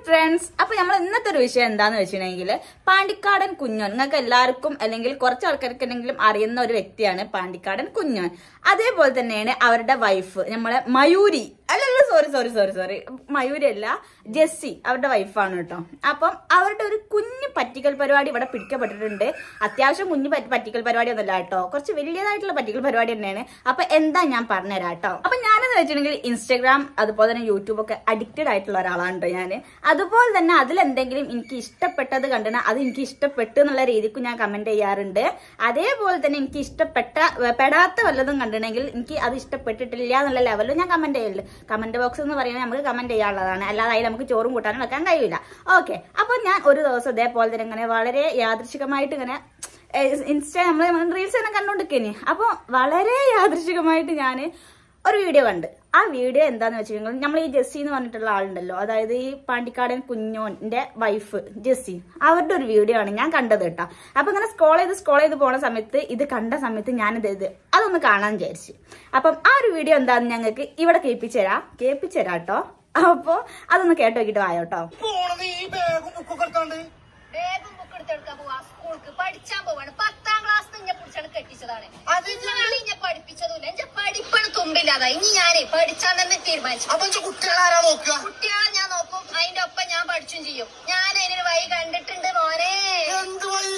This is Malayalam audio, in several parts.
ഫ്രണ്ട്സ് അപ്പൊ നമ്മൾ ഇന്നത്തെ ഒരു വിഷയം എന്താന്ന് വെച്ചിട്ടുണ്ടെങ്കിൽ പാണ്ടിക്കാടൻ കുഞ്ഞോൻ നിങ്ങൾക്ക് എല്ലാവർക്കും അല്ലെങ്കിൽ കുറച്ച് ആൾക്കാർക്കെങ്കിലും അറിയുന്ന ഒരു വ്യക്തിയാണ് പാണ്ടിക്കാടൻ കുഞ്ഞോൻ അതേപോലെ തന്നെയാണ് അവരുടെ വൈഫ് നമ്മളെ മയൂരി അല്ലല്ല sorry sorry sorry sorry Mayuri അല്ല ജെസ്സി അവരുടെ വൈഫാണ് കേട്ടോ അപ്പം അവരുടെ ഒരു കുഞ്ഞു പറ്റിക്കൽ പരിപാടി ഇവിടെ പിടിക്കപ്പെട്ടിട്ടുണ്ട് അത്യാവശ്യം കുഞ്ഞു പറ്റി- പറ്റിക്കൽ പരിപാടി ഒന്നുമല്ല കേട്ടോ കുറച്ച് വലിയതായിട്ടുള്ള പറ്റിക്കൽ പരിപാടി തന്നെയാണ് അപ്പൊ എന്താ ഞാൻ പറഞ്ഞുതരാം കേട്ടോ അപ്പൊ ഞാനെന്ന് വെച്ചിട്ടുണ്ടെങ്കിൽ ഇൻസ്റ്റാഗ്രാം അതുപോലെ തന്നെ യൂട്യൂബ് ഒക്കെ അഡിക്റ്റഡ് ആയിട്ടുള്ള ഒരാളാണ് കേട്ടോ ഞാൻ അതുപോലെ തന്നെ അതിലെന്തെങ്കിലും എനിക്ക് ഇഷ്ടപ്പെട്ടത് കണ്ടിട്ട് അത് എനിക്ക് ഇഷ്ടപ്പെട്ടു എന്നുള്ള രീതിക്ക് ഞാൻ കമന്റ് ചെയ്യാറുണ്ട് അതേപോലെ തന്നെ എനിക്ക് ഇഷ്ടപ്പെട്ട പെടാത്ത വല്ലതും കണ്ടിട്ടുണ്ടെങ്കിൽ എനിക്ക് അത് ഇഷ്ടപ്പെട്ടിട്ടില്ല എന്നുള്ള ലെവലിൽ ഞാൻ കമന്റ് ചെയ്യലുണ്ട് കമന്റ് ബോക്സ് എന്ന് പറയുന്നത് നമുക്ക് കമന്റ് ചെയ്യാനുള്ളതാണ് അല്ലാതെ അതിൽ നമുക്ക് ചോറും കൂട്ടാനും വെക്കാൻ കഴിയില്ല ഓക്കെ അപ്പൊ ഞാൻ ഒരു ദിവസം ഇതേപോലെ തന്നെ ഇങ്ങനെ വളരെ യാദൃശികമായിട്ട് ഇങ്ങനെ ഇൻസ്റ്റ നമ്മൾ റീൽസ് തന്നെ കണ്ടുകൊണ്ടിരിക്കേനെ അപ്പൊ വളരെ യാദൃശികമായിട്ട് ഞാൻ ഒരു വീഡിയോ കണ്ട് ആ വീഡിയോ എന്താന്ന് വെച്ചിട്ടുണ്ടെങ്കിൽ നമ്മൾ ഈ ജെസ്സി എന്ന് പറഞ്ഞിട്ടുള്ള ആളുണ്ടല്ലോ അതായത് ഈ പാണ്ടിക്കാടൻ കുഞ്ഞോന്റെ വൈഫ് ജെസ്സി അവരുടെ ഒരു വീഡിയോ ആണ് ഞാൻ കണ്ടത് കേട്ടോ അപ്പൊ ഇങ്ങനെ സ്ക്രോൾ ചെയ്ത് സ്ക്രോൾ ചെയ്ത് പോണ സമയത്ത് ഇത് കണ്ട സമയത്ത് ഞാനിത് ഇത് അതൊന്ന് കാണാൻ വിചാരിച്ചു അപ്പം ആ ഒരു വീഡിയോ എന്താന്ന് ഞങ്ങൾക്ക് ഇവിടെ കേൾപ്പിച്ചുതരാം കേൾപ്പിച്ചുതരാം കേട്ടോ അപ്പൊ അതൊന്ന് കേട്ടോ നോക്കിട്ട് വായോട്ടോ പോണത് ഈ ബാഗും ബുക്കൊക്കെ എടുത്താണ്ട് വേഗം ബുക്ക് എടുത്തെടുക്കാൻ പോവാ സ്കൂൾക്ക് പഠിച്ചാൻ പോവാണ് പത്താം ക്ലാസ് ഇന്നെ പിടിച്ചാണ് കെട്ടിച്ചതാണ് അത് നിങ്ങളാണ് ഇന്നെ പഠിപ്പിച്ചതുമില്ല എന്റെ പഠിപ്പാണ് തുമ്പില്ലാതാ ഇനി ഞാനേ പഠിച്ചാൻ തന്നെ തീരുമാനിച്ചു അപ്പൊ ഇജ്ജ് കുട്ടികളാരാ നോക്കുക കുട്ടികളെ ഞാൻ നോക്കും അതിന്റെ ഒപ്പം ഞാൻ പഠിച്ചും ചെയ്യും ഞാൻ അതിനൊരു വഴി കണ്ടിട്ടുണ്ട് മോനെ എന്ത് വഴി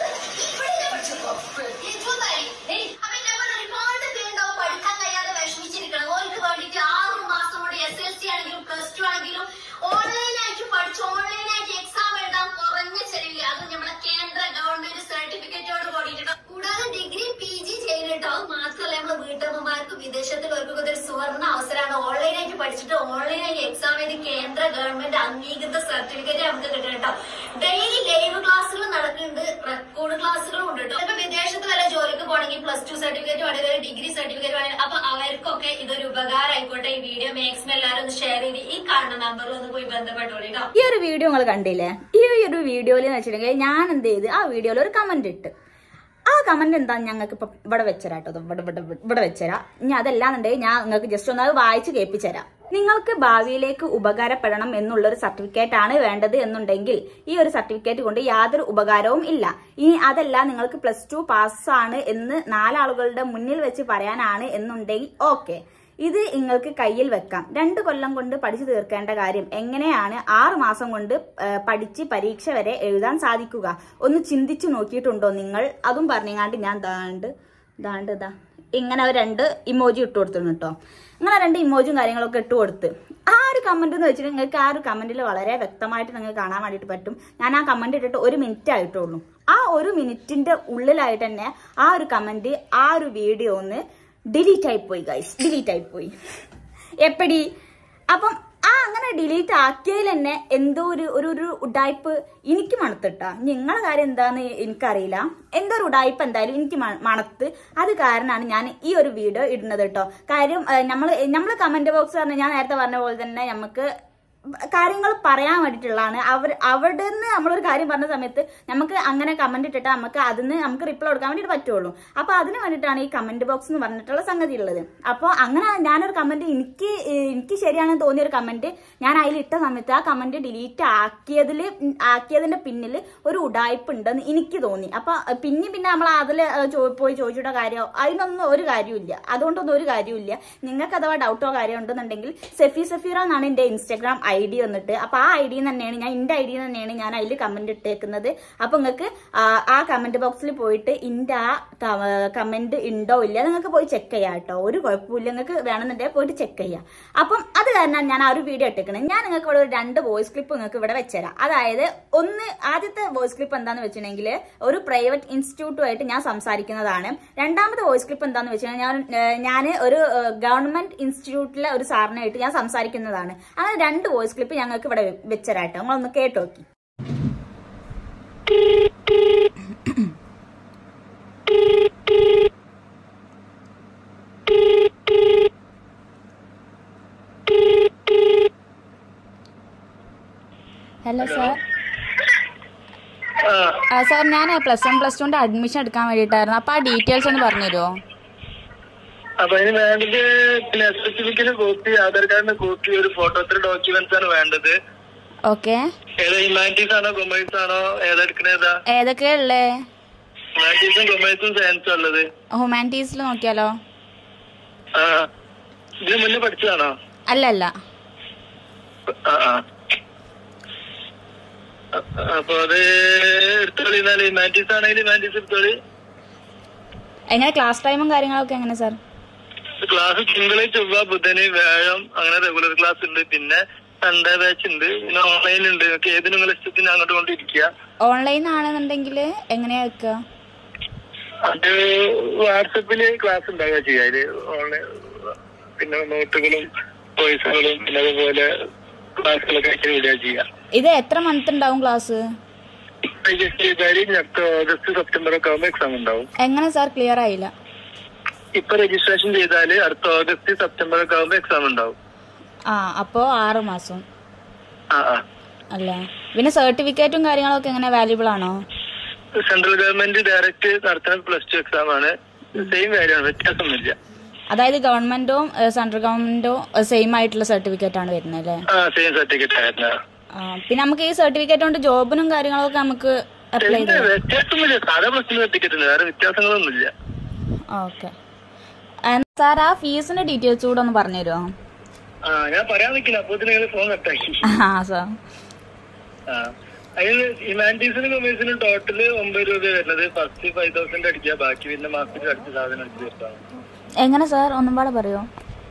ഒരുപാട് പേരുണ്ടാവും പഠിക്കാൻ കഴിയാതെ വിഷമിച്ചിരിക്കണം ഓർക്ക് വേണ്ടിട്ട് ആറ് മാസം കൊണ്ട് എസ് എൽ സി ആണെങ്കിലും പ്ലസ് ടു ആണെങ്കിലും ഓൺലൈനായിട്ട് പഠിച്ച് ഓൺലൈനായിട്ട് എക്സാം എഴുതാൻ കുറഞ്ഞ ചെലവില്ല അത് നമ്മുടെ കേന്ദ്ര ഗവൺമെന്റ് സർട്ടിഫിക്കറ്റോട് കൂടിയിട്ട് കൂടാതെ ഡിഗ്രി പി ജി ചെയ്യുന്നുട്ടോ അത് മാത്രമല്ല നമ്മുടെ വീട്ടമ്മമാർക്ക് വിദേശത്തുള്ളവർക്കൊക്കെ ഇതൊരു സുവർണ അവസരമാണ് ഓൺലൈനായിട്ട് പഠിച്ചിട്ട് ഓൺലൈനായി എക്സാം എഴുതി കേന്ദ്ര ഗവൺമെന്റ് അംഗീകൃത സർട്ടിഫിക്കറ്റ് നമുക്ക് കിട്ടും കേട്ടോ ഡെയിലി ലൈവ് ക്ലാസ്സുകൾ നടക്കുന്നുണ്ട് റെക്കോർഡ് ക്ലാസ്സുകളും ഉണ്ട് കേട്ടോ ഇപ്പൊ വിദേശത്ത് വല്ല ജോലിക്ക് പോകണമെങ്കിൽ പ്ലസ് ടു സർട്ടിഫിക്കറ്റ് വേണമെങ്കിൽ ഡിഗ്രി സർട്ടിഫിക്കറ്റ് വേണമെങ്കിൽ അപ്പൊ അവർക്കൊക്കെ ഇതൊരു ഉപകാരമായിക്കോട്ടെ ഈ വീഡിയോ മാക്സിമം എല്ലാവരും ഒന്ന് ഷെയർ ചെയ്ത് ഈ കാണുന്ന നമ്പറിൽ ഒന്ന് പോയി ബന്ധപ്പെട്ടോളി കേട്ടോ ഈ ഒരു വീഡിയോ നിങ്ങൾ കണ്ടില്ലേ ഈ ഒരു വീഡിയോയിൽ എന്ന് വെച്ചിട്ടുണ്ടെങ്കിൽ ഞാൻ എന്ത് ചെയ്ത് ആ വീഡിയോയിൽ ഒരു കമന്റ് ഇട്ട് ആ കമന്റ് എന്താ ഞങ്ങൾക്ക് ഇപ്പൊ ഇവിടെ വെച്ചരാട്ടോ ഇവിടെ ഇവിടെ ഇവിടെ വെച്ചരാ ഇനി അതല്ലാന്നുണ്ടെങ്കിൽ ഞാൻ നിങ്ങൾക്ക് ജസ്റ്റ് ഒന്ന് അത് വായിച്ച് കേൾപ്പിച്ചരാം നിങ്ങൾക്ക് ഭാവിയിലേക്ക് ഉപകാരപ്പെടണം എന്നുള്ള ഒരു സർട്ടിഫിക്കറ്റ് ആണ് വേണ്ടത് എന്നുണ്ടെങ്കിൽ ഈ ഒരു സർട്ടിഫിക്കറ്റ് കൊണ്ട് യാതൊരു ഉപകാരവും ഇല്ല ഇനി അതല്ല നിങ്ങൾക്ക് പ്ലസ് ടു പാസ്സാണ് എന്ന് നാലാളുകളുടെ മുന്നിൽ വെച്ച് പറയാനാണ് എന്നുണ്ടെങ്കിൽ ഓക്കെ ഇത് നിങ്ങൾക്ക് കയ്യിൽ വെക്കാം രണ്ട് കൊല്ലം കൊണ്ട് പഠിച്ചു തീർക്കേണ്ട കാര്യം എങ്ങനെയാണ് ആറ് മാസം കൊണ്ട് ആ, പഠിച്ച് പരീക്ഷ വരെ എഴുതാൻ സാധിക്കുക ഒന്ന് ചിന്തിച്ചു നോക്കിയിട്ടുണ്ടോ നിങ്ങൾ അതും പറഞ്ഞങ്ങാണ്ട് ഞാൻ ദാണ്ട് ദാണ്ട് ഇതാ ഇങ്ങനെ ഒരു രണ്ട് ഇമോജി ഇട്ട് കൊടുത്തിരുന്നു കേട്ടോ ഇങ്ങനെ രണ്ട് ഇമോജിയും കാര്യങ്ങളൊക്കെ ഇട്ട് കൊടുത്ത് ആ ഒരു കമന്റ് എന്ന് വെച്ചിട്ട് നിങ്ങൾക്ക് ആ ഒരു കമന്റിൽ വളരെ വ്യക്തമായിട്ട് നിങ്ങൾക്ക് കാണാൻ വേണ്ടിയിട്ട് പറ്റും ഞാൻ ആ കമന്റ് ഇട്ടിട്ട് ഒരു മിനിറ്റ് ആയിട്ടുള്ളൂ ആ ഒരു മിനിറ്റിന്റെ ഉള്ളിലായിട്ട് തന്നെ ആ ഒരു കമന്റ് ആ ഒരു വീഡിയോ ഒന്ന് ഡിലീറ്റ് ആയിപ്പോയി ഗൈസ് ഡിലീറ്റ് ആയിപ്പോയി എപ്പടി അപ്പം ആ അങ്ങനെ ഡിലീറ്റ് ആക്കിയതിൽ തന്നെ എന്തോ ഒരു ഒരു ഒരു ഉഡായ്പ് എനിക്ക് മണത്തിട്ടാ നിങ്ങളെ കാര്യം എന്താന്ന് എനിക്കറിയില്ല എന്തോ ഒരു ഉഡായ്പ് എന്തായാലും എനിക്ക് മ- മണത്ത് അത് കാരണമാണ് ഞാൻ ഈ ഒരു വീഡിയോ ഇടുന്നത് കേട്ടോ കാര്യം നമ്മൾ നമ്മൾ കമന്റ് ബോക്സ് പറഞ്ഞ ഞാൻ നേരത്തെ പറഞ്ഞ പോലെ തന്നെ നമുക്ക് കാര്യങ്ങൾ പറയാൻ വേണ്ടിയിട്ടുള്ളതാണ് അവർ അവിടെ നിന്ന് നമ്മളൊരു കാര്യം പറഞ്ഞ സമയത്ത് നമുക്ക് അങ്ങനെ കമന്റ് ഇട്ടിട്ട് നമുക്ക് അതിന് നമുക്ക് റിപ്ലൈ കൊടുക്കാൻ വേണ്ടിയിട്ട് പറ്റുള്ളൂ അപ്പൊ അതിന് വേണ്ടിയിട്ടാണ് ഈ കമന്റ് ബോക്സ് എന്ന് പറഞ്ഞിട്ടുള്ള സംഗതി ഉള്ളത് അപ്പോൾ അങ്ങനെ ഞാനൊരു കമന്റ് എനിക്ക് ഏഹ്, എനിക്ക് ശരിയാണെന്ന് തോന്നിയ ഒരു കമന്റ് ഞാൻ അതിൽ ഇട്ട സമയത്ത് ആ കമന്റ് ഡിലീറ്റ് ആക്കിയതിൽ ആക്കിയതിന്റെ പിന്നിൽ ഒരു ഉടായ്പ ഉണ്ടെന്ന് എനിക്ക് തോന്നി അപ്പൊ അഹ് പിന്നെ പിന്നെ നമ്മൾ അതിൽ പോയി ചോദിച്ചിട്ട കാര്യം അതിനൊന്നും ഒരു കാര്യമില്ല അതുകൊണ്ടൊന്നും ഒരു കാര്യമില്ല നിങ്ങൾക്ക് അഥവാ ഡൗട്ടോ കാര്യം ഉണ്ടെന്നുണ്ടെങ്കിൽ സെഫി സഫീറ എന്നാണ് എന്റെ ഇൻസ്റ്റാഗ്രാം ഐ ഡി വന്നിട്ട് അപ്പൊ ആ ഐ ഡി തന്നെയാണ് ഞാൻ എന്റെ ഐ ഡി തന്നെയാണ് ഞാൻ അതിൽ കമന്റ് ഇട്ടേക്കുന്നത് അപ്പൊ നിങ്ങൾക്ക് ആ കമന്റ് ബോക്സിൽ പോയിട്ട് ഇന്റെ ആ കമന്റ് ഉണ്ടോ ഇല്ല നിങ്ങൾക്ക് പോയി ചെക്ക് ചെയ്യാം കേട്ടോ ഒരു കുഴപ്പമില്ല നിങ്ങൾക്ക് വേണമെന്നുണ്ടെങ്കിൽ പോയിട്ട് ചെക്ക് ചെയ്യാം അപ്പം അത് കാരണം ഞാൻ ആ ഒരു വീഡിയോ ഇട്ടേക്കുന്നത് ഞാൻ നിങ്ങൾക്ക് ഇവിടെ ഒരു രണ്ട് വോയിസ് ക്ലിപ്പ് നിങ്ങൾക്ക് ഇവിടെ വെച്ചുതരാം അതായത് ഒന്ന് ആദ്യത്തെ വോയിസ് ക്ലിപ്പ് എന്താന്ന് വെച്ചിട്ടുണ്ടെങ്കിൽ ഒരു പ്രൈവറ്റ് ഇൻസ്റ്റിറ്റ്യൂട്ടുമായിട്ട് ഞാൻ സംസാരിക്കുന്നതാണ് രണ്ടാമത്തെ വോയിസ് ക്ലിപ്പ് എന്താന്ന് വെച്ചിട്ടുണ്ടെങ്കിൽ ഞാൻ ഞാൻ ഒരു ഗവൺമെന്റ് ഇൻസ്റ്റിറ്റ്യൂട്ടിലെ ഒരു സാറിനായിട്ട് ഞാൻ സംസാരിക്കുന്നതാണ് അങ്ങനെ രണ്ട് വോയിസ് ക്ലിപ്പ് ഞങ്ങൾക്ക് ഇവിടെ വെച്ചരാട്ടോ നിങ്ങളൊന്ന് കേട്ടോ നോക്കി ഹലോ സാർ ആ സാർ ഞാൻ പ്ലസ് വൺ പ്ലസ് ടുന്റെ അഡ്മിഷൻ എടുക്കാൻ വേണ്ടിയിട്ടായിരുന്നു അപ്പൊ ആ ഡീറ്റെയിൽസ് ഒന്ന് പറഞ്ഞു തരുമോ അപ്പൊ അതിന് വേണ്ടത് പിന്നെ സർട്ടിഫിക്കറ്റ് കോപ്പി ആധാർ കാർഡിന്റെ കോപ്പി ഒരു ഫോട്ടോ ഇത്ര ഡോക്യുമെന്റ്സ് ആണ് വേണ്ടത് ഓക്കെ ഏതാ ഹ്യൂമാനിറ്റീസ് ആണോ കൊമേഴ്സ് ആണോ ഏതാ എടുക്കണ ഏതാ ഏതൊക്കെയാ ഉള്ളേ ഹ്യൂമാനിറ്റീസും കൊമേഴ്സും സയൻസും ഉള്ളത് ഹ്യൂമാനിറ്റീസിൽ നോക്കിയാലോ ആ ഇതിന് മുന്നേ പഠിച്ചതാണോ അല്ല അല്ല ആ ആ അ- അപ്പൊ അത് എടുത്തോളി എന്നാല് ഹ്യൂമാനിറ്റീസ് ആണെങ്കിൽ ഹ്യൂമാനിറ്റീസ് എടുത്തോളി എങ്ങനെ ക്ലാസ് ടൈമും കാര്യങ്ങളൊക്കെ എങ്ങനെ സാർ ക്ലാസ് തിങ്കള് ചൊവ്വ ബുധന് വ്യാഴം അങ്ങനെ റെഗുലർ ക്ലാസ് ഉണ്ട് പിന്നെ സൺഡേ ബാച്ച് ഉണ്ട് പിന്നെ ഓൺലൈൻ ഉണ്ട് നിങ്ങൾക്ക് ഏത് നിങ്ങൾ ഇഷ്ടത്തിന് അങ്ങോട്ട് കൊണ്ടിരിക്കുക ഓൺലൈൻ ആണെന്നുണ്ടെങ്കിൽ എങ്ങനെയാ വെക്കുക അത് വാട്സപ്പില് ക്ലാസ് ഉണ്ടാവുക ചെയ്യുക അതില് ഓൺലൈൻ പിന്നെ നോട്ടുകളും വോയിസുകളും പിന്നെ അതുപോലെ ക്ലാസ്സുകളൊക്കെ ആയിട്ട് വിടുക ചെയ്യുക ഇത് എത്ര മന്ത് ഉണ്ടാവും ക്ലാസ് രജിസ്റ്റർ ചെയ്താല് ഞങ്ങൾക്ക് ഓഗസ്റ്റ് സെപ്റ്റംബർ ഒക്കെ ആകുമ്പോൾ എക്സാം ഉണ്ടാവും എങ്ങനെ സാർ ക്ലിയർ ആയില്ല ഇപ്പൊ രജിസ്ട്രേഷൻ ചെയ്താല് അടുത്ത ഓഗസ്റ്റ് സെപ്റ്റംബർ ഒക്കെ ആകുമ്പോൾ എക്സാം ഉണ്ടാവും ആ അപ്പോൾ ആറ് മാസം ആ ആ അല്ലേ പിന്നെ സർട്ടിഫിക്കറ്റും കാര്യങ്ങളൊക്കെ എങ്ങനെ വാല്യൂബിൾ ആണോ സെൻട്രൽ ഗവൺമെന്റ് ഡയറക്റ്റ് നടത്തുന്ന പ്ലസ് ടു എക്സാം ആണ് സെയിം കാര്യമാണ് വ്യത്യാസമൊന്നുമില്ല അതായത് ഗവൺമെന്റോ സെൻട്രൽ ഗവൺമെന്റോ സെയിം ആയിട്ടുള്ള സർട്ടിഫിക്കറ്റ് ആണ് വരുന്നത് അല്ലേ ആ സെയിം സർട്ടിഫിക്കറ്റ് ആയിരുന്നു ആ, പിന്നെ നമുക്ക് ഈ സർട്ടിഫിക്കറ്റ് കൊണ്ട് ജോബിനും കാര്യങ്ങളൊക്കെ നമുക്ക് അപ്ലൈ ഇല്ല, ചെയ്യാം വ്യത്യാസമൊന്നുമില്ല സാധാ പ്ലസ് ടു സർട്ടിഫിക്കറ്റ് ഉണ്ട് വേറെ വ്യത്യാസങ്ങളൊന്നുമില്ല ഓക്കെ സാർ ആ ഫീസിന്റെ ഡീറ്റെയിൽസ് കൂടെ ഒന്ന് പറഞ്ഞു തരുമോ ആ ഞാൻ പറയാൻ നിൽക്കില്ല അപ്പൊ നിങ്ങൾ ഫോൺ കട്ടാക്കി ആ സാർ ആ അതിന് ഹ്യൂമാനിറ്റീസിനും കൊമേഴ്സിനും ടോട്ടല് ഒമ്പത് രൂപ വരുന്നത് ഫസ്റ്റ് ഫൈവ് തൗസൻഡ് അടിക്കുക ബാക്കി പിന്നെ മാസത്തിൽ അടിച്ച സാധനം അടിച്ച് തീർത്താൽ എങ്ങനെ സാർ ഒന്നും പാടെ പറയോ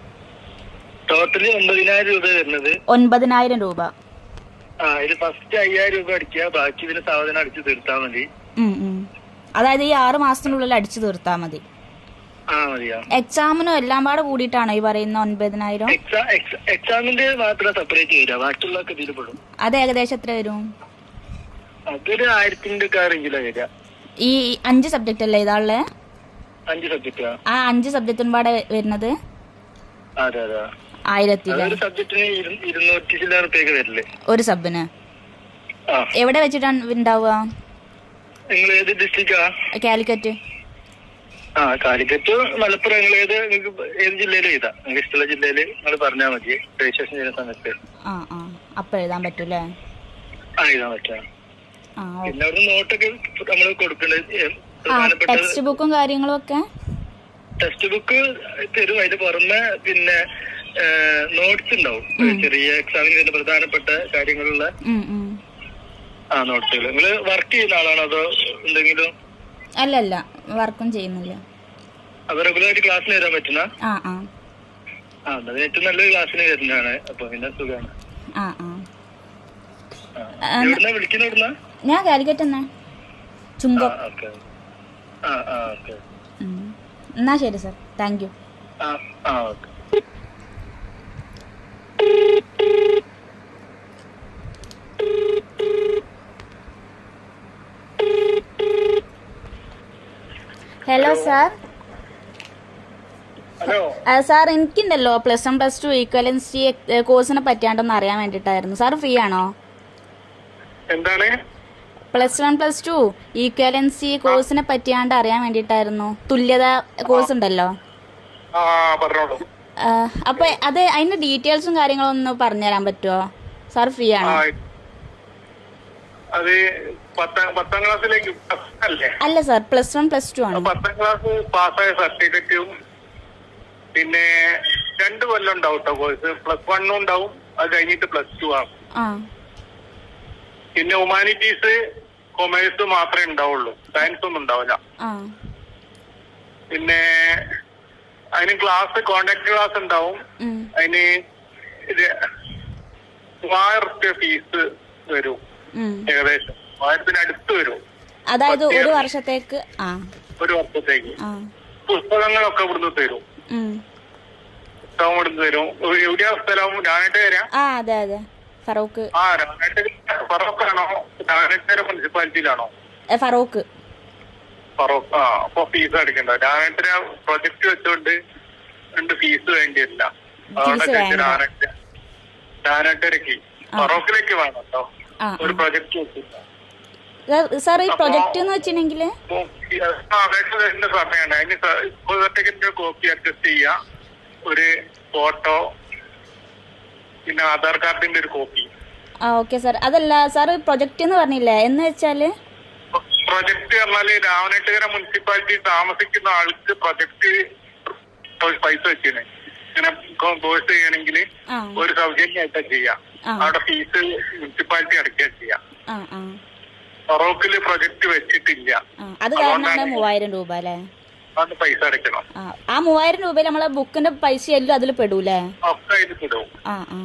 ടോട്ടല് ഒമ്പതിനായിരം രൂപ വരുന്നത് ഒൻപതിനായിരം രൂപ ആ ഇതിൽ ഫസ്റ്റ് അയ്യായിരം രൂപ അടിക്കുക ബാക്കി പിന്നെ സാധനം അടിച്ച് തീർത്താൽ മതി ഉം, ഉം. അതായത് ഈ ആറ് മാസത്തിനുള്ളിൽ അടിച്ചു തീർത്താൽ മതി ആ മതിയാ എക്സാമിനും എല്ലാം പാടെ കൂടിയിട്ടാണോ ഈ പറയുന്ന ഒൻപതിനായിരം എക്സാ എക്സാമിന്റെ മാത്രം സെപ്പറേറ്റ് വരിക ബാക്കിയുള്ളതൊക്കെ ഇതിൽ പെടും അത് ഏകദേശം എത്ര വരും അതൊരു ആയിരത്തിന്റെ ഒക്കെ റേഞ്ചിലാണ് വരിക ഈ അഞ്ച് സബ്ജക്റ്റ് അല്ലേ ഇതാളെ അഞ്ച് സബ്ജക്റ്റ് ആ അഞ്ച് സബ്ജക്റ്റിനും പാടെ വരുന്നത് അതെ അതെ ആയിരത്തില് അതൊരു സബ്ജക്റ്റിന് ഇരു- ഇരുന്നൂറ്റി ചില്ലാൻ റുപ്യൊക്കെ വരില്ലേ ഒരു സബിന് ആ എവിടെ വെച്ചിട്ടാണ് ഉണ്ടാവുക നിങ്ങൾ ഏത് ഡിസ്ട്രിക്റ്റാ കാലിക്കറ്റ് ആ കാലിക്കറ്റ് മലപ്പുറം നിങ്ങൾ ഏത് നിങ്ങൾക്ക് ഏത് ജില്ലയിലും എഴുതാം നിങ്ങൾക്ക് ഇഷ്ടമുള്ള ജില്ലയിൽ നിങ്ങൾ പറഞ്ഞാൽ മതി രജിസ്ട്രേഷൻ ചെയ്യുന്ന സമയത്ത് ആ ആ അപ്പൊ എഴുതാൻ പറ്റൂലേ ആ എഴുതാൻ പറ്റാം ആ പിന്നെ അവിടെ നോട്ടൊക്കെ നമ്മൾ കൊടുക്കേണ്ടത് ഏ, ആ പ്രധാനപ്പെട്ട ടെക്സ്റ്റ് ബുക്കും കാര്യങ്ങളും ഒക്കെ ടെക്സ്റ്റ് ബുക്ക് തരും അതിന് പുറമെ പിന്നെ നോട്ട്സ് ഉണ്ടാവും ചെറിയ എക്സാമിന് വരുന്ന പ്രധാനപ്പെട്ട കാര്യങ്ങളുള്ള ഉം, ഉം. ആ നോട്ട്സുകൾ നിങ്ങൾ വർക്ക് ചെയ്യുന്ന ആളാണോ അതോ എന്തെങ്കിലും അല്ല അല്ല വർക്കും ചെയ്യുന്നില്ല അത് റെഗുലറായിട്ട് ക്ലാസ്സിന് വരാൻ പറ്റുന്ന ആ ആ ആ അത് ഏറ്റവും നല്ലൊരു ക്ലാസ്സിന് വരുന്നതാണ് അപ്പൊ പിന്നെ സുഖമാണ് ആ ആ എവിടുന്ന വിളിക്കുന്ന എവിടുന്ന ഞാൻ കാലിക്കറ്റ് തന്നെ ചുങ്കം ഓക്കെ ആ ആ ഓക്കെ ഉം. എന്നാ ശരി സർ താങ്ക് യു ആ ആ okay hello sir hello sir എനിക്കുണ്ടല്ലോ plus one plus two equivalency കോഴ്സിനെ പറ്റിയാണ്ടൊന്ന് അറിയാൻ വേണ്ടിയിട്ടായിരുന്നു സാർ ഫ്രീ ആണോ എന്താണ് plus one plus two equivalency കോഴ്സിനെ പറ്റിയാണ്ട് അറിയാൻ വേണ്ടിയിട്ടായിരുന്നു തുല്യത കോഴ്സ് ഉണ്ടല്ലോ ആ പറഞ്ഞോളൂ ആ, അപ്പൊ അത് അതിന്റെ ഡീറ്റെയിൽസും കാര്യങ്ങളും ഒന്ന് പറഞ്ഞുതരാൻ പറ്റുമോ സാർ ഫ്രീ ആണോ അത് പത്താം പത്താം ക്ലാസ്സിലേക്ക് അല്ലേ അല്ല sir plus one plus two ആണ് പത്താം ക്ലാസ് പാസ്സായ സർട്ടിഫിക്കറ്റും പിന്നെ രണ്ട് കൊല്ലം ഉണ്ടാവും കേട്ടോ കോഴ്സ് പ്ലസ് വണ്ണും ഉണ്ടാവും അത് കഴിഞ്ഞിട്ട് പ്ലസ് ടു ആണ് ആ പിന്നെ ഹ്യൂമാനിറ്റീസ് കൊമേഴ്സ് മാത്രമേ ഉണ്ടാവുള്ളൂ സയൻസ് ഒന്നും ഉണ്ടാവില്ല ആ പിന്നെ അതിന് ക്ലാസ് കോണ്ടാക്ട് ക്ലാസ് ഉണ്ടാവും ഉം, അതിന് ഇത് മൂവായിരം റുപ്യ ഫീസ് വരും ഉം. ഏകദേശം മൂവായിരത്തിന് അടുത്ത് വരും അതായത് ഒരു വർഷത്തേക്ക് ആ ഒരു വർഷത്തേക്ക് ആ പുസ്തകങ്ങളൊക്കെ ഇവിടുന്ന് തരും ഉം. പുസ്തകം ഇവിടുന്ന് തരും എവിടെയാ സ്ഥലം രാനായിട്ട് വരാം ആ അതെ അതെ ഫറൂഖ് ആ രാനായിട്ട് ഫറോക്കാണോ രാനായിട്ട് മുനിസിപ്പാലിറ്റിയിലാണോ ഏ, ഫറൂഖ് ഫറോക്ക് ആ അപ്പൊ ഫീസ് അടിക്കണ്ട രാനായിട്ട് പ്രൊജക്ട് വെച്ചോണ്ട് രണ്ട് ഫീസ് വേണ്ടിയില്ല ഫീസ് വേണ്ട. രാനാട്ടരക്ക് ഫറോക്കിലേക്ക് വേണം കേട്ടോ ആ ഒരു പ്രൊജക്ട് വെച്ചില്ല സാർ- സാർ ഈ പ്രൊജക്റ്റ് എന്ന് വെച്ചിട്ടുണ്ടെങ്കിൽ അപേക്ഷ തരുന്ന സമയമാണ് അതിന് സർട്ടിഫിക്കറ്റിന്റെ കോപ്പി അഡ്ജസ്റ്റ് ചെയ്യുക ഒരു ഫോട്ടോ പിന്നെ ആധാർ കാർഡിന്റെ ഒരു കോപ്പി ആ ഓക്കെ സാർ അതല്ല സാർ പ്രൊജക്റ്റ് എന്ന് പറഞ്ഞില്ലേ എന്ന് വെച്ചാൽ പ്രൊജക്ട് പറഞ്ഞാല് രാമനാട്ടുകര മുനിസിപ്പാലിറ്റി താമസിക്കുന്ന ആൾക്ക് പ്രൊജക്ട് പൈസ വെച്ചിന് ഇങ്ങനെ കോഴ്സ് ചെയ്യണമെങ്കിൽ ആ ഒരു സൗജന്യമായിട്ടാ ചെയ്യാം ആ. അവിടെ ഫീസ് മുനിസിപ്പാലിറ്റി അടയ്ക്കുക ചെയ്യാം ആ ആ ഫറോക്കില് പ്രൊജക്ട് വെച്ചിട്ടില്ല ആ അത് കാരണമാണ് മൂവായിരം രൂപ അല്ലേ അത് പൈസ അടയ്ക്കണം ആ ആ മൂവായിരം രൂപയിൽ നമ്മളെ ബുക്കിന്റെ പൈസ എല്ലാം അതിൽ പെടൂലേ ഒക്കെ ഇത് കിട്ടും ആ ആ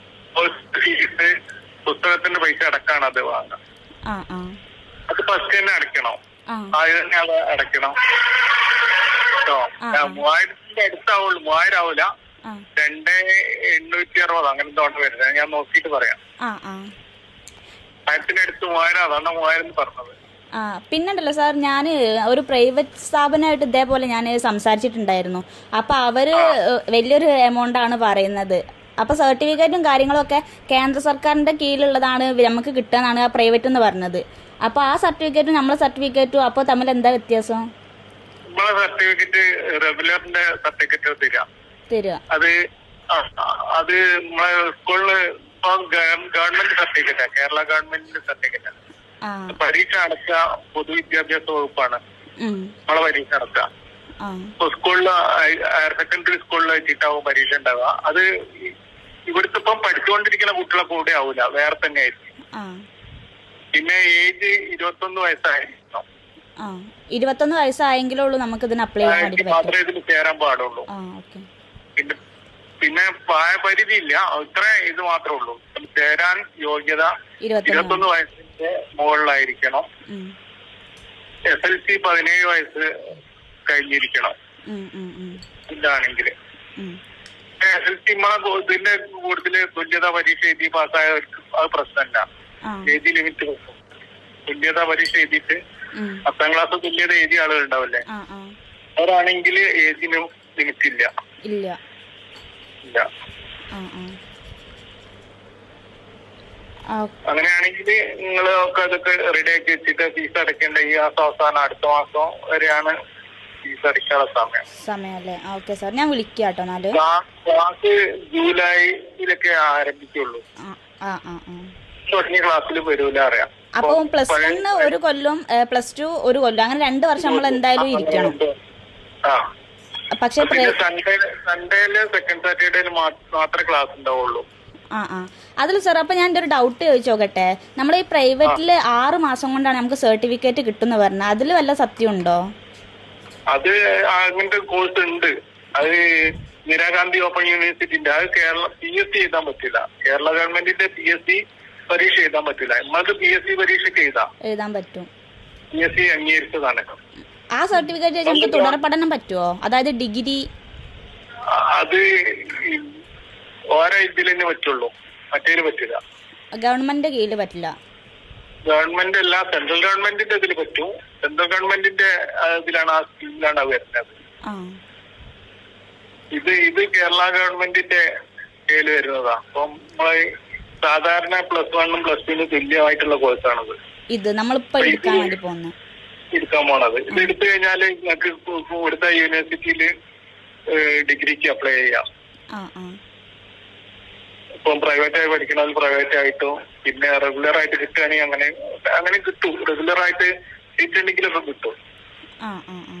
ഫീസ് പുസ്തകത്തിന്റെ പൈസ അടക്കാണ് അത് വാങ്ങുക ആ ആ അത് ഫസ്റ്റ് തന്നെ അടയ്ക്കണം ആ ആദ്യം തന്നെ അത് അടയ്ക്കണം കേട്ടോ ആ, ഞാൻ ആ. മൂവായിരത്തിന്റെ അടുത്താവുള്ളൂ മൂവായിരം ആവൂല ആ രണ്ട് എണ്ണൂറ്റി അറുപത് അങ്ങനെ തോണ്ട് വരുന്നത് ഞാൻ നോക്കിയിട്ട് പറയാം ആ ആ മൂവായിരത്തിന്റെ അടുത്ത് മൂവായിരം അതാണ് മൂവായിരം എന്ന് പറഞ്ഞത് ആ പിന്നുണ്ടല്ലോ സാർ ഞാൻ ഒരു പ്രൈവറ്റ് സ്ഥാപനമായിട്ട് ഇതേപോലെ ഞാൻ സംസാരിച്ചിട്ടുണ്ടായിരുന്നു അപ്പൊ അവര് വലിയൊരു എമൗണ്ട് ആണ് പറയുന്നത് അപ്പൊ സർട്ടിഫിക്കറ്റും കാര്യങ്ങളൊക്കെ കേന്ദ്ര സർക്കാരിന്റെ കീഴിലുള്ളതാണ് നമുക്ക് കിട്ടാന്നാണ് ആ പ്രൈവറ്റ് എന്ന് പറഞ്ഞത് അപ്പൊ ആ സർട്ടിഫിക്കറ്റും നമ്മളെ സർട്ടിഫിക്കറ്റും അപ്പോൾ തമ്മിൽ എന്താ വ്യത്യാസം നമ്മളെ സർട്ടിഫിക്കറ്റ് റെഗുലറിന്റെ സർട്ടിഫിക്കറ്റ് തരാം തരിക അത് ആ, ആ, അത് നമ്മളെ സ്കൂളില് ഇപ്പൊ ഗവൺമെന്റ് സർട്ടിഫിക്കറ്റാ കേരള ഗവൺമെന്റിന്റെ സർട്ടിഫിക്കറ്റാ ആ പരീക്ഷ അടക്കുക പൊതുവിദ്യാഭ്യാസ വകുപ്പാണ് ഉം, നമ്മളെ പരീക്ഷ അടക്കുക ആ ഇപ്പൊ സ്കൂളിൽ ഹയർ സെക്കൻഡറി സ്കൂളിൽ വെച്ചിട്ടാവും പരീക്ഷ ഉണ്ടാവുക അത് ഈ- ഇവിടുത്തെ ഇപ്പം പഠിച്ചുകൊണ്ടിരിക്കുന്ന കുട്ടികളെ കൂടെ ആവൂല വേറെ തന്നെ ആയിരിക്കും ആ പിന്നെ ഏജ് ഇരുപത്തൊന്ന് വയസ്സായിരിക്കണം ആ ഇരുപത്തൊന്ന് വയസ്സായെങ്കിലേ ഉള്ളൂ നമുക്ക് ഇതിന് അപ്ലൈ ചെയ്യാൻ വേണ്ടി പറ്റും മാത്രമേ ഇതിൽ ചേരാൻ പാടുള്ളൂ ആ ഓക്കെ പിന്നെ പിന്നെ പ്രായപരിധി ഇല്ല ഇത്ര ഇത് മാത്രമേ ഉള്ളൂ ഇതിൽ ചേരാൻ യോഗ്യത ഇരുപത്തൊന്ന് ഇരുപത്തൊന്ന് വയസ്സിന്റെ മുകളിലായിരിക്കണം ഉം, എസ് എൽ സി പതിനേഴ് വയസ്സ് കഴിഞ്ഞിരിക്കണം ഉം, ഉം, ഉം, ഇതാണെങ്കിൽ ഉം. എസ് എൽ സി ഇതിന്റെ കൂടുതൽ തുല്യതാ പരീക്ഷ എഴുതി പാസ്സായവർക്ക് അത് പ്രശ്നമല്ല ആ ഏജ് ലിമിറ്റ് വെക്കും തുല്യതാ പരീക്ഷ എഴുതിയിട്ട് ഉം, പത്താം ക്ലാസ് തുല്യത എഴുതിയ ആളുകൾ ഉണ്ടാവില്ലേ ആ ആ അവരാണെങ്കിൽ ഏജിന് ലിമിറ്റ് ഇല്ല ഇല്ല ഇല്ല ആ ആ ആ അങ്ങനെയാണെങ്കിൽ നിങ്ങൾ ഒക്കെ അതൊക്കെ റെഡി ആക്കി വെച്ചിട്ട് ഫീസ് അടയ്ക്കേണ്ട ഈ മാസം അവസാനം അടുത്ത മാസം വരെയാണ് ഫീസ് അടയ്ക്കാനുള്ള സമയം സമയമല്ലേ ആ ഓക്കെ സാർ ഞാൻ വിളിക്കാം കേട്ടോ എന്നാല് ക്ലാ- ക്ലാസ് ജൂലൈയിലൊക്കെ ആരംഭിക്കുള്ളൂ ആ ആ ആ ആ തുടങ്ങിയ ക്ലാസ്സിൽ വരൂല അറിയാം അപ്പൊ പ്ലസ് വണ്ണ് ഒരു കൊല്ലം പ്ലസ് ടു ഒരു കൊല്ലം അങ്ങനെ രണ്ട് വർഷം നമ്മൾ എന്തായാലും ഇരിക്കണം ആ പക്ഷെ പിന്നെ സൺഡേ സൺഡേയില് സെക്കൻഡ് സാറ്റർഡേയിൽ മാത്രമേ ക്ലാസ് ഉണ്ടാവുള്ളൂ ആ ആ അതിൽ സാർ അപ്പൊ ഞാൻ എൻ്റെ ഒരു ഡൗട്ട് ചോദിച്ചോക്കട്ടെ നമ്മുടെ ഈ പ്രൈവറ്റില് ആറ് മാസം കൊണ്ടാണ് നമുക്ക് സർട്ടിഫിക്കറ്റ് കിട്ടുന്ന പറഞ്ഞത് അതിൽ വല്ല സത്യം ഉണ്ടോ അത് അങ്ങനത്തെ കോഴ്സ് ഉണ്ട് അത് ഇന്ദിരാഗാന്ധി ഓപ്പൺ യൂണിവേഴ്സിറ്റിന്റെ അത് കേരള പി എസ് സി എഴുതാൻ പറ്റില്ല കേരള ഗവൺമെന്റിന്റെ പി എസ് സി പരീക്ഷ എഴുതാൻ പറ്റില്ല നമ്മളത് പി എസ് സി പരീക്ഷയ്ക്ക് എഴുതാം എഴുതാൻ പറ്റും പി എസ് സി അംഗീകരിച്ചതാണ് ആ സർട്ടിഫിക്കറ്റ് വെച്ച് നമുക്ക് തുടർ പഠനം പറ്റുമോ അതായത് ഡിഗ്രി അ- അത് ഈ ഓരോ ഇതിൽ തന്നെ പറ്റുള്ളൂ മറ്റേതിന് പറ്റില്ല ഗവൺമെന്റ് കീഴിൽ പറ്റില്ല ഗവൺമെന്റ് അല്ല സെൻട്രൽ ഗവൺമെന്റിന്റെ ഇതിൽ പറ്റും സെൻട്രൽ ഗവൺമെന്റിന്റെ ആ, ഇതിലാണ് ആ സ്കീമിലാണ് അത് വരുന്നത് ആ ഇത് ഇത് കേരള ഗവൺമെന്റിന്റെ കീഴിൽ വരുന്നതാ അപ്പം നമ്മളെ സാധാരണ പ്ലസ് വണ്ണും പ്ലസ് ടുവിനും തുല്യമായിട്ടുള്ള കോഴ്സാണത് ഇത് നമ്മളിപ്പോ എടുക്കാൻ വേണ്ടി പോകുന്നത് എടുക്കാൻ പോണത് ഇത് എടുത്തു കഴിഞ്ഞാൽ നിങ്ങൾക്ക് ഇവിടുത്തെ യൂണിവേഴ്സിറ്റിയിൽ ഡിഗ്രിക്ക് അപ്ലൈ ചെയ്യാം ആ ആ ഇപ്പം പ്രൈവറ്റ് ആയി പഠിക്കണമെങ്കിൽ പ്രൈവറ്റ് ആയിട്ടും പിന്നെ റെഗുലർ ആയിട്ട് കിട്ടുകയാണെങ്കിൽ അങ്ങനെ അങ്ങനെ കിട്ടും റെഗുലർ ആയിട്ട് സീറ്റ് ഉണ്ടെങ്കിലൊക്കെ കിട്ടും ആ ആ ആ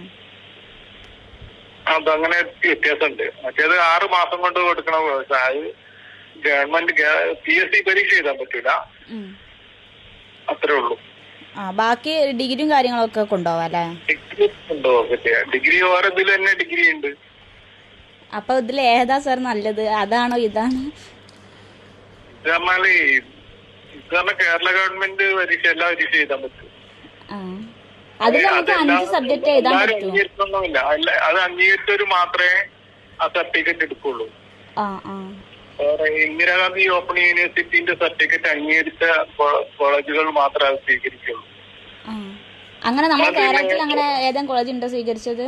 അത് അങ്ങനെ വ്യത്യാസമുണ്ട് മറ്റേത് ആറ് മാസം കൊണ്ട് കൊടുക്കണ കോഴ്സ് അത് ഗവൺമെന്റ് പി എസ് സി പരീക്ഷ എഴുതാൻ പറ്റൂല ഉം. അത്രേ ഉള്ളൂ ആ ബാക്കി ഡിഗ്രിയും കാര്യങ്ങളൊക്കെ കൊണ്ടുപോവാം അല്ലേ ഡിഗ്രി ഉണ്ടോ പറ്റിയ ഡിഗ്രി ഓരോ ഇതിൽ തന്നെ ഡിഗ്രി ഉണ്ട് അപ്പൊ ഇതിൽ ഏതാ സാർ നല്ലത് അതാണോ ഇതാണോ ഇത് പറഞ്ഞാല് ഇത് പറഞ്ഞ കേരള ഗവൺമെന്റ് പരീക്ഷ എല്ലാ പരീക്ഷ എഴുതാൻ പറ്റും ആ അതിൽ നമുക്ക് അഞ്ച് സബ്ജക്റ്റ് എഴുതാൻ എല്ലാവരും പറ്റുമോ അംഗീകരിച്ചൊന്നുമില്ല അല്ല- അത് അംഗീകരിച്ചവര് മാത്രമേ ആ സർട്ടിഫിക്കറ്റ് എടുക്കുള്ളൂ ആ ആ വേറെ ഇന്ദിരാഗാന്ധി ഓപ്പൺ യൂണിവേഴ്സിറ്റിന്റെ സർട്ടിഫിക്കറ്റ് അംഗീകരിച്ച കോ- കോളേജുകൾ മാത്രമേ അത് സ്വീകരിക്കുള്ളൂ ആ അങ്ങനെ നമ്മുടെ കേരളത്തിൽ അങ്ങനെ ഏതെങ്കിലും കോളേജ് ഉണ്ടോ സ്വീകരിച്ചത്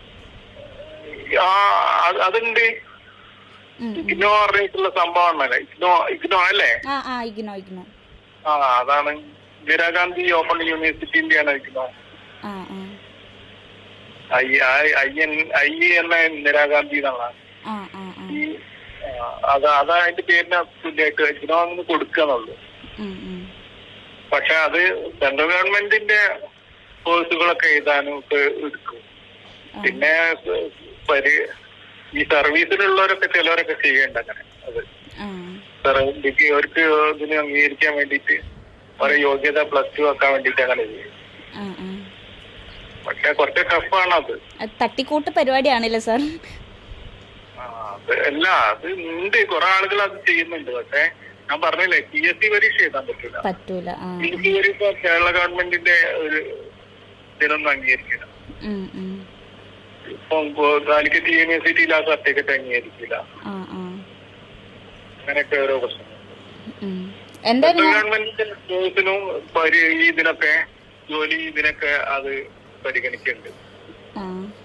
ആ അത് അതുണ്ട് ഉം, ഉം. ഇഗ്നോ പറഞ്ഞിട്ടുള്ള സംഭവമാണല്ലേ ഇഗ്നോ ഇഗ്നോ അല്ലേ ആ ആ ഇഗ്നോ ഇഗ്നോ ആ അതാണ് ഇന്ദിരാഗാന്ധി ഓപ്പൺ യൂണിവേഴ്സിറ്റിന്റെയാണ് ഇഗ്നോ ആ ആ I I I N I എന്ന ഇന്ദിരാഗാന്ധി എന്നുള്ള ആ ആ ആ ഈ ആ, അത് അതാ അതിന്റെ പേരിന് തുല്യമായിട്ട് ഇഗ്നോ എന്ന് കൊടുക്കുക എന്നുള്ളൂ ഉം, ഉം. പക്ഷെ അത് സെൻട്രൽ ഗവൺമെന്റിന്റെ കോഴ്സുകളൊക്കെ എഴുതാനും ഒക്കെ എടുക്കും പിന്നെ പരി ഈ സർവീസിലുള്ളവരൊക്കെ ചിലവരൊക്കെ ചെയ്യേണ്ട അങ്ങനെ അത് ആ സാർ ഡിഗ്രി അവർക്ക് ഇതിന് അംഗീകരിക്കാൻ വേണ്ടിയിട്ട് അവരെ യോഗ്യത പ്ലസ് ടു ആക്കാൻ വേണ്ടിയിട്ട് അങ്ങനെ ചെയ്യും ആ ആ പക്ഷെ കുറച്ച് ടഫാണ് അത് അത് തട്ടിക്കൂട്ട് പരിപാടിയാണല്ലേ സാർ ആ, അത് അല്ല അത് ഉണ്ട് കുറെ ആളുകൾ അത് ചെയ്യുന്നുണ്ട് പക്ഷെ ഞാൻ പറഞ്ഞില്ലേ പി എസ് സി പരീക്ഷ എഴുതാൻ പറ്റില്ല പറ്റൂല ആ പി എസ് സി പരീക്ഷ കേരള ഗവൺമെന്റിന്റെ ഒരു ഇതിനൊന്നും അംഗീകരിക്കില്ല ഉം, ഉം. ഇപ്പം ഗോ- കാലിക്കറ്റ് യൂണിവേഴ്സിറ്റിയിൽ ആ സർട്ടിഫിക്കറ്റ് അംഗീകരിക്കില്ല ആ ആ അങ്ങനെയൊക്കെ ഓരോ പ്രശ്നം ഉം. എന്തായാലും ഞാൻ- ഗവൺമെന്റിന്റെ കോഴ്സിനും പരി ഈ ഇതിനൊക്കെ ജോലി ഇതിനൊക്കെ അത് പരിഗണിക്കുന്നുണ്ട് ആ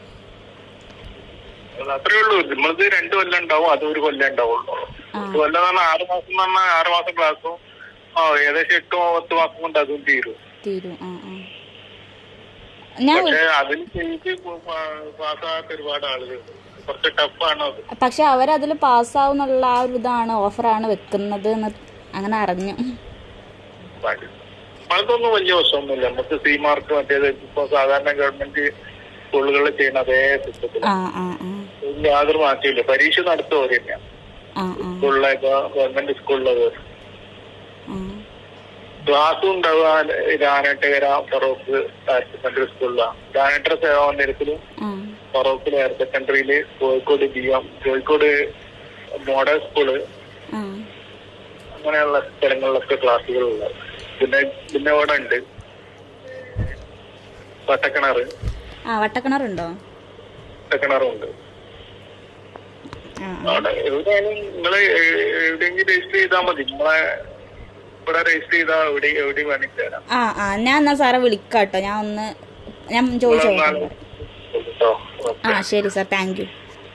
അത് അത്രേ ഉള്ളൂ നമ്മളത് രണ്ടു കൊല്ലം ഉണ്ടാവും അത് ഒരു കൊല്ലം ഉണ്ടാവുള്ളൂ ഒരു കൊല്ലം എന്ന് പറഞ്ഞാൽ ആറ് മാസം എന്ന് പറഞ്ഞാൽ ആറ് മാസം ക്ലാസ്സും ആ ഏകദേശം എട്ടോ പത്ത് മാസം കൊണ്ട് അതും തീരും തീരും ആ ആ ഞാൻ പക്ഷെ അതിന് ചെയ്ത് പാസ്സാകാത്ത ഒരുപാട് ആളുകളുണ്ട് കുറച്ച് ടഫാണ് അത് പക്ഷെ അവരതിൽ പാസ്സാവുന്നുള്ള ആ ഒരു ഇതാണ് ഓഫറാണ് വെക്കുന്നത് എന്ന് അങ്ങനെ അറിഞ്ഞു അതൊന്നും വലിയ വശമൊന്നുമില്ല നമുക്ക് സി മാർക്ക് മറ്റേത് ഇപ്പൊ സാധാരണ ഗവൺമെന്റ് സ്കൂളുകളിൽ ചെയ്യുന്ന അതേ സിസ്റ്റത്തിൽ ആ ആ ആ യാതൊരു മാറ്റമില്ല പരീക്ഷ നടത്തുക തന്നെയാണ് ആ ആ സ്കൂളിലെ ഇപ്പൊ ഗവൺമെന്റ് സ്കൂളിലത് ആ ക്ലാസ്സും ഉണ്ടാവുക രാനേട്ടകര ഫറോക്ക് ഹയർ സെക്കൻഡറി സ്കൂളിലാണ് രാനേട്ടർ സേവാ നിരത്തിലും ആ ഫറോക്കിൽ ഹയർ സെക്കൻഡറിയില് Kozhikode B M Kozhikode model school ആ അങ്ങനെയുള്ള സ്ഥലങ്ങളിലൊക്കെ ക്ലാസ്സുകളുള്ളത് പിന്നെ പിന്നെ ഇവിടെ ഉണ്ട് വട്ടക്കിണറ് ആ വട്ടക്കിണറുണ്ടോ വട്ടക്കിണറും ഉണ്ട് ആ അവിടെ എവിടെയായാലും നിങ്ങള് എവിടെയെങ്കിലും രജിസ്റ്റർ ചെയ്താൽ മതി നമ്മളെ ഇവിടെ രജിസ്റ്റർ ചെയ്താൽ എവിടെ എവിടെയും വേണമെങ്കിൽ തരാം ആ ആ ഞാൻ എന്നാ സാറെ വിളിക്കാട്ടോ ഞാൻ ഒന്ന് ഞാൻ ചോദിച്ചോ കേട്ടോ ആ ശരി സാർ താങ്ക് യു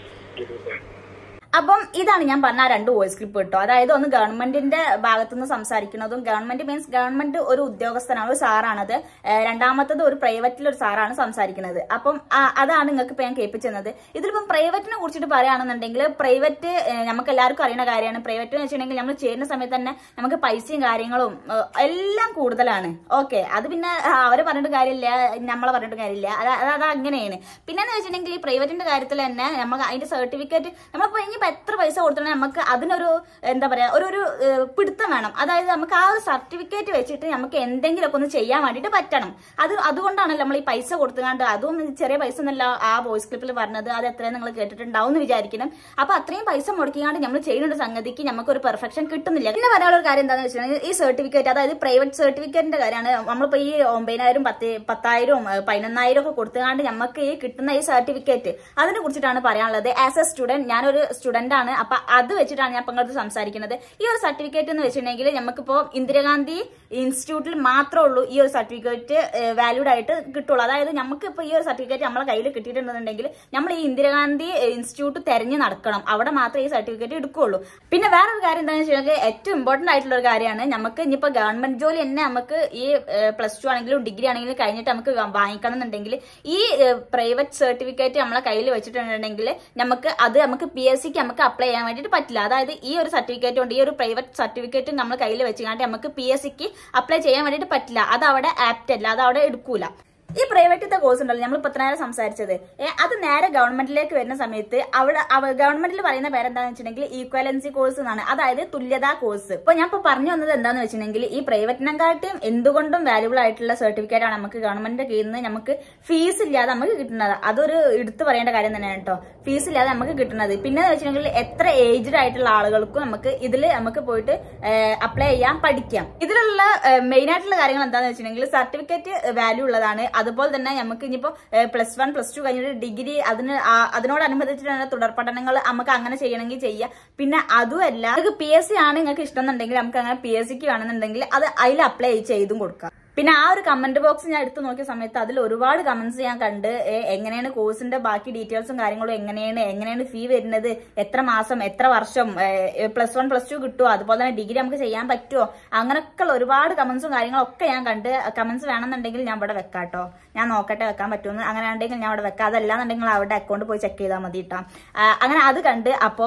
അപ്പം ഇതാണ് ഞാൻ പറഞ്ഞ ആ രണ്ട് വോയിസ് ക്ലിപ്പ് കേട്ടോ അതായത് ഒന്ന് ഗവൺമെന്റിന്റെ ഭാഗത്തുനിന്ന് സംസാരിക്കുന്നതും ഗവൺമെന്റ് മീൻസ് ഗവൺമെന്റ് ഒരു ഉദ്യോഗസ്ഥനാണ് ഒരു സാറാണത് ഏഹ് രണ്ടാമത്തത് ഒരു പ്രൈവറ്റിൽ ഒരു സാറാണ് സംസാരിക്കുന്നത് അപ്പം ആ- അതാണ് നിങ്ങൾക്ക് ഇപ്പൊ ഞാൻ കേൾപ്പിച്ചത് ഇതിലിപ്പം പ്രൈവറ്റിനെ കുറിച്ചിട്ട് പറയുകയാണെന്നുണ്ടെങ്കിൽ പ്രൈവറ്റ് നമുക്ക് എല്ലാവർക്കും അറിയുന്ന കാര്യമാണ് പ്രൈവറ്റ് എന്ന് വെച്ചിട്ടുണ്ടെങ്കിൽ നമ്മൾ ചേരുന്ന സമയത്ത് തന്നെ നമുക്ക് പൈസയും കാര്യങ്ങളും ഏഹ് എല്ലാം കൂടുതലാണ് ഓക്കെ അത് പിന്നെ ആ, അവരെ പറഞ്ഞിട്ട് കാര്യമില്ല നമ്മളെ പറഞ്ഞിട്ട് കാര്യമില്ല അത് അത് അത് അങ്ങനെയാണ് പിന്നെന്ന് വെച്ചിട്ടുണ്ടെങ്കിൽ ഈ പ്രൈവറ്റിന്റെ കാര്യത്തിൽ തന്നെ നമുക്ക് അതിന്റെ സർട്ടിഫിക്കറ്റ് നമ്മളിപ്പോ ഇനിയിപ്പോ എത്ര പൈസ കൊടുത്തിട്ടുണ്ടെങ്കിൽ നമുക്ക് അതിനൊരു എന്താ പറയാ ഒരു ഒരു ഏഹ്, പിടുത്തം വേണം അതായത് നമുക്ക് ആ ഒരു സർട്ടിഫിക്കറ്റ് വെച്ചിട്ട് നമുക്ക് എന്തെങ്കിലുമൊക്കെ ഒന്ന് ചെയ്യാൻ വേണ്ടിയിട്ട് പറ്റണം അത് അതുകൊണ്ടാണല്ലോ നമ്മൾ ഈ പൈസ കൊടുത്തുകൊണ്ട് അതും ചെറിയ പൈസ എന്നല്ല ആ വോയിസ് ക്ലിപ്പിൽ പറഞ്ഞത് അത് എത്രയും നിങ്ങൾ കേട്ടിട്ടുണ്ടാവും എന്ന് വിചാരിക്കണം അപ്പൊ അത്രയും പൈസ മുടക്കിക്കാണ്ട് നമ്മൾ ചെയ്യുന്ന ഒരു സംഗതിക്ക് നമുക്ക് ഒരു പെർഫെക്ഷൻ കിട്ടുന്നില്ല പിന്നെ പറയാനുള്ള ഒരു കാര്യം എന്താണെന്ന് വെച്ചിട്ടുണ്ടെങ്കിൽ ഈ സർട്ടിഫിക്കറ്റ് അതായത് പ്രൈവറ്റ് സർട്ടിഫിക്കറ്റിന്റെ കാര്യമാണ് നമ്മളിപ്പോ ഈ ഒമ്പതിനായിരം പത്ത് പത്തായിരവും ഏഹ്, പതിനൊന്നായിരം ഒക്കെ കൊടുത്തുകൊണ്ട് നമുക്ക് ഈ കിട്ടുന്ന ഈ സർട്ടിഫിക്കറ്റ് അതിനെ കുറിച്ചിട്ടാണ് പറയാനുള്ളത് ആസ് എ സ്റ്റുഡന്റ് ഞാനൊരു സ്റ്റുഡന്റ് ആണ് അപ്പൊ അത് വെച്ചിട്ടാണ് ഞാൻ പങ്കെടുത്ത് സംസാരിക്കുന്നത് ഈ ഒരു സർട്ടിഫിക്കറ്റ് എന്ന് വെച്ചിട്ടുണ്ടെങ്കിൽ നമുക്കിപ്പോ ഇന്ദിരാഗാന്ധി ഇൻസ്റ്റിറ്റ്യൂട്ടിൽ മാത്രമേ ഉള്ളൂ ഈ ഒരു സർട്ടിഫിക്കറ്റ് വാല്യൂഡ് ആയിട്ട് കിട്ടുള്ളൂ അതായത് നമുക്ക് ഇപ്പോൾ ഈ ഒരു സർട്ടിഫിക്കറ്റ് നമ്മളെ കയ്യിൽ കിട്ടിയിട്ടുണ്ടെന്നുണ്ടെങ്കിൽ നമ്മൾ ഈ ഇന്ദിരാഗാന്ധി ഇൻസ്റ്റിറ്റ്യൂട്ട് തെരഞ്ഞു നടക്കണം അവിടെ മാത്രമേ ഈ സർട്ടിഫിക്കറ്റ് എടുക്കുകയുള്ളൂ പിന്നെ വേറൊരു കാര്യം എന്താണെന്ന് വെച്ചിട്ടുണ്ടെങ്കിൽ ഏറ്റവും ഇമ്പോർട്ടന്റ് ആയിട്ടുള്ള ഒരു കാര്യമാണ് നമുക്ക് ഇനിയിപ്പോൾ ഗവൺമെന്റ് ജോലി തന്നെ നമുക്ക് ഈ പ്ലസ് ടു ആണെങ്കിലും ഡിഗ്രി ആണെങ്കിലും കഴിഞ്ഞിട്ട് നമുക്ക് വാ- വാങ്ങിക്കണം എന്നുണ്ടെങ്കിൽ ഈ പ്രൈവറ്റ് സർട്ടിഫിക്കറ്റ് നമ്മളെ കയ്യിൽ വെച്ചിട്ടുണ്ടെങ്കിൽ നമുക്ക് അത് നമുക്ക് പി എസ് സിക്ക് നമുക്ക് അപ്ലൈ ചെയ്യാൻ വേണ്ടിയിട്ട് പറ്റില്ല അതായത് ഈ ഒരു സർട്ടിഫിക്കറ്റ് കൊണ്ട് ഈ ഒരു പ്രൈവറ്റ് സർട്ടിഫിക്കറ്റ് നമ്മൾ കയ്യിൽ വെച്ചുകൊണ്ട് നമുക്ക് പി എസ് സിക്ക് അപ്ലൈ ചെയ്യാൻ വേണ്ടിയിട്ട് പറ്റില്ല അത് അവിടെ ആപ്റ്റ് അല്ല അത് അവിടെ എടുക്കൂല ഈ പ്രൈവറ്റത്തെ കോഴ്സ് ഉണ്ടല്ലോ നമ്മൾ ഇപ്പൊ നേരം സംസാരിച്ചത് ഏ, അത് നേരെ ഗവൺമെന്റിലേക്ക് വരുന്ന സമയത്ത് അവിടെ ഗവൺമെന്റിൽ പറയുന്ന പേരെന്താണെന്ന് വെച്ചിട്ടുണ്ടെങ്കിൽ ഈക്വലൻസി കോഴ്സ് എന്നാണ് അതായത് തുല്യതാ കോഴ്സ് ഇപ്പൊ ഞാൻ ഇപ്പൊ പറഞ്ഞു വന്നത് എന്താണെന്ന് വെച്ചിട്ടുണ്ടെങ്കിൽ ഈ പ്രൈവറ്റിനെക്കാട്ടിയും എന്തുകൊണ്ടും വാല്യൂബിൾ ആയിട്ടുള്ള സർട്ടിഫിക്കറ്റ് ആണ് നമുക്ക് ഗവൺമെന്റിന്റെ കയ്യിൽ നിന്ന് നമുക്ക് ഫീസ് ഇല്ലാതെ നമുക്ക് കിട്ടുന്നത് അതൊരു എടുത്തു പറയേണ്ട കാര്യം തന്നെയാണ് കേട്ടോ ഫീസ് ഇല്ലാതെ നമുക്ക് കിട്ടുന്നത് പിന്നെ വെച്ചിട്ടുണ്ടെങ്കിൽ എത്ര ഏജ്ഡ് ആയിട്ടുള്ള ആളുകൾക്കും നമുക്ക് ഇതിൽ നമുക്ക് പോയിട്ട് അപ്ലൈ ചെയ്യാൻ പഠിക്കാം ഇതിലുള്ള മെയിൻ ആയിട്ടുള്ള കാര്യങ്ങൾ എന്താണെന്ന് വെച്ചിട്ടുണ്ടെങ്കിൽ സർട്ടിഫിക്കറ്റ് വാല്യൂ ഉള്ളതാണ് അതുപോലെ തന്നെ നമുക്ക് ഇനിയിപ്പോ പ്ലസ് വൺ പ്ലസ് ടു കഴിഞ്ഞിട്ട് ഡിഗ്രി അതിന് ആ- അതിനോടനുബന്ധിച്ചിട്ടുള്ള തുടർ പഠനങ്ങൾ നമുക്ക് അങ്ങനെ ചെയ്യണമെങ്കിൽ ചെയ്യാം പിന്നെ അതുമല്ല നിങ്ങൾക്ക് പി എസ് സി ആണ് നിങ്ങൾക്ക് ഇഷ്ടം എന്നുണ്ടെങ്കിൽ നമുക്ക് അങ്ങനെ പി എസ് സിക്ക് വേണമെന്നുണ്ടെങ്കിൽ അത് അതിൽ അപ്ലൈ ചെയ്തും കൊടുക്കാം പിന്നെ ആ ഒരു കമന്റ് ബോക്സ് ഞാൻ എടുത്തു നോക്കിയ സമയത്ത് അതിൽ ഒരുപാട് കമന്റ്സ് ഞാൻ കണ്ട് ഏ, എങ്ങനെയാണ് കോഴ്സിന്റെ ബാക്കി ഡീറ്റെയിൽസും കാര്യങ്ങളും എങ്ങനെയാണ് എങ്ങനെയാണ് ഫീ വരുന്നത് എത്ര മാസം എത്ര വർഷം പ്ലസ് വൺ പ്ലസ് ടു കിട്ടുമോ അതുപോലെ തന്നെ ഡിഗ്രി നമുക്ക് ചെയ്യാൻ പറ്റുമോ അങ്ങനെയൊക്കെയുള്ള ഒരുപാട് കമന്റ്സും കാര്യങ്ങളും ഒക്കെ ഞാൻ കണ്ട് കമന്റ്സ് വേണമെന്നുണ്ടെങ്കിൽ ഞാൻ ഇവിടെ വെക്കാം കേട്ടോ ഞാൻ നോക്കട്ടെ വെക്കാൻ പറ്റുമെന്ന് അങ്ങനെ ഉണ്ടെങ്കിൽ ഞാൻ അവിടെ വെക്കാം അതല്ലാന്നുണ്ടെങ്കിൽ അവിടെ അക്കൗണ്ട് പോയി ചെക്ക് ചെയ്താൽ മതി കേട്ടോ ആ, അങ്ങനെ അത് കണ്ട് അപ്പം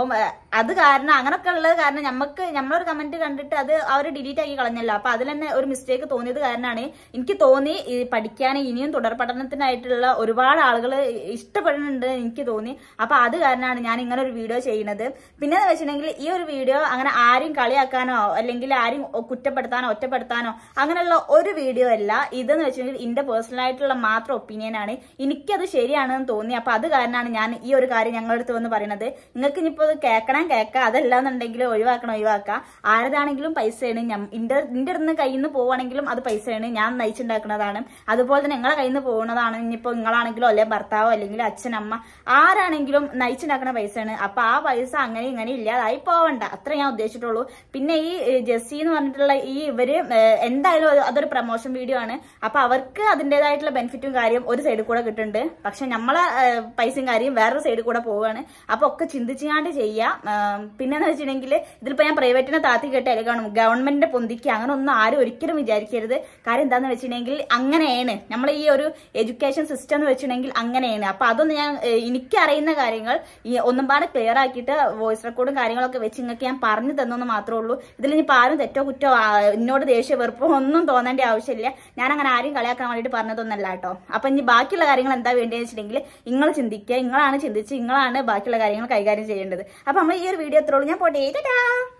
അത് കാരണം അങ്ങനൊക്കെ ഉള്ളത് കാരണം നമുക്ക് നമ്മളൊരു കമന്റ് കണ്ടിട്ട് അത് അവർ ഡിലീറ്റ് ആക്കി കളഞ്ഞല്ലോ അപ്പൊ അതിൽ തന്നെ ഒരു മിസ്റ്റേക്ക് തോന്നിയത് കാരണമാണ് എനിക്ക് തോന്നി ഈ പഠിക്കാൻ ഇനിയും തുടർ പഠനത്തിനായിട്ടുള്ള ഒരുപാട് ആളുകൾ ഇഷ്ടപ്പെടുന്നുണ്ട് എനിക്ക് തോന്നി അപ്പൊ അത് കാരണമാണ് ഞാൻ ഇങ്ങനെ ഒരു വീഡിയോ ചെയ്യുന്നത് പിന്നെ എന്ന് വെച്ചിട്ടുണ്ടെങ്കിൽ ഈ ഒരു വീഡിയോ അങ്ങനെ ആരും കളിയാക്കാനോ അല്ലെങ്കിൽ ആരും കുറ്റപ്പെടുത്താനോ ഒറ്റപ്പെടുത്താനോ അങ്ങനെയുള്ള ഒരു വീഡിയോ അല്ല ഇതെന്ന് വെച്ചിട്ടുണ്ടെങ്കിൽ എന്റെ പേഴ്സണൽ ആയിട്ടുള്ള മാത്രം ഒപ്പീനിയൻ ആണ് എനിക്കത് ശരിയാണെന്ന് തോന്നി അപ്പൊ അത് കാരണമാണ് ഞാൻ ഈ ഒരു കാര്യം ഞങ്ങളുടെ അടുത്ത് വന്ന് പറയുന്നത് നിങ്ങൾക്ക് ഇനിയിപ്പോ ഇത് കേൾക്കണം കേൾക്കാം അതല്ലാന്നുണ്ടെങ്കിൽ ഒഴിവാക്കണം ഒഴിവാക്കാം ആരതാണെങ്കിലും പൈസയാണ് ഞാൻ ഇന്റെ ഇന്റെ അടുത്ത് കയ്യിൽ നിന്ന് പോവുകയാണെങ്കിലും അത് പൈസയാണ് ഞാൻ നയിച്ചുണ്ടാക്കുന്നതാണ് അതുപോലെ തന്നെ നിങ്ങളെ കയ്യിൽ നിന്ന് പോകുന്നതാണ് ഇനിയിപ്പോ നിങ്ങളാണെങ്കിലോ അല്ലെ ഭർത്താവോ അല്ലെങ്കിൽ അച്ഛൻ അമ്മ ആരാണെങ്കിലും നയിച്ചുണ്ടാക്കുന്ന പൈസയാണ് അപ്പൊ ആ പൈസ അങ്ങനെ ഇങ്ങനെ ഇല്ലാതായി പോവണ്ട അത്ര ഞാൻ ഉദ്ദേശിച്ചിട്ടുള്ളൂ പിന്നെ ഈ ഏഹ്, ജെസ്സി എന്ന് പറഞ്ഞിട്ടുള്ള ഈ ഇവര് ഏഹ്, എന്തായാലും അത് അതൊരു പ്രൊമോഷൻ വീഡിയോ ആണ് അപ്പൊ അവർക്ക് അതിന്റേതായിട്ടുള്ള ബെനിഫിറ്റും കാര്യം ഒരു സൈഡിൽ കൂടെ കിട്ടുന്നുണ്ട് പക്ഷെ നമ്മളെ ഏഹ്, പൈസയും കാര്യം വേറൊരു സൈഡിൽ കൂടെ പോവുകയാണ് അപ്പൊ ഒക്കെ ചിന്തിച്ചാണ്ട് ചെയ്യാം ഏഹ്, പിന്നെന്ന് വെച്ചിട്ടുണ്ടെങ്കിൽ ഇതിലിപ്പോ ഞാൻ പ്രൈവറ്റിനെ താത്തി കേട്ട് അല്ലെങ്കിൽ ഗവൺമെന്റിന്റെ പൊന്തിക്ക് അങ്ങനെ ഒന്നും ആരും ഒരിക്കലും വിചാരിക്കരുത് കാര്യം എന്താന്ന് വെച്ചിട്ടുണ്ടെങ്കിൽ അങ്ങനെയാണ് നമ്മൾ ഈ ഒരു എഡ്യൂക്കേഷൻ സിസ്റ്റം എന്ന് വെച്ചിട്ടുണ്ടെങ്കിൽ അങ്ങനെയാണ് അപ്പൊ അതൊന്നും ഞാൻ ഏഹ്, എനിക്ക് അറിയുന്ന കാര്യങ്ങൾ ഈ ഒന്നും പാടെ ക്ലിയർ ആക്കിയിട്ട് വോയിസ് റെക്കോർഡും കാര്യങ്ങളൊക്കെ വെച്ച് നിങ്ങൾക്ക് ഞാൻ പറഞ്ഞു തന്നെന്ന് മാത്രമേ ഉള്ളൂ ഇതിൽ ഇനിയിപ്പോൾ ആരും തെറ്റോ കുറ്റോ ആ, എന്നോട് ദേഷ്യ വെറുപ്പോ ഒന്നും തോന്നേണ്ട ആവശ്യമില്ല ഞാൻ അങ്ങനെ ആരും കളിയാക്കാൻ വേണ്ടിയിട്ട് പറഞ്ഞതൊന്നല്ല കേട്ടോ അപ്പൊ ഇനി ബാക്കിയുള്ള കാര്യങ്ങൾ എന്താ വേണ്ടതെന്ന് വെച്ചിട്ടുണ്ടെങ്കിൽ നിങ്ങൾ ചിന്തിക്കുക നിങ്ങളാണ് ചിന്തിച്ച് നിങ്ങളാണ് ബാക്കിയുള്ള കാര്യങ്ങൾ കൈകാര്യം ചെയ്യേണ്ടത് അപ്പൊ നമ്മൾ ഈ ഒരു വീഡിയോ എത്രയുള്ളൂ ഞാൻ പോട്ടെ ടാറ്റാ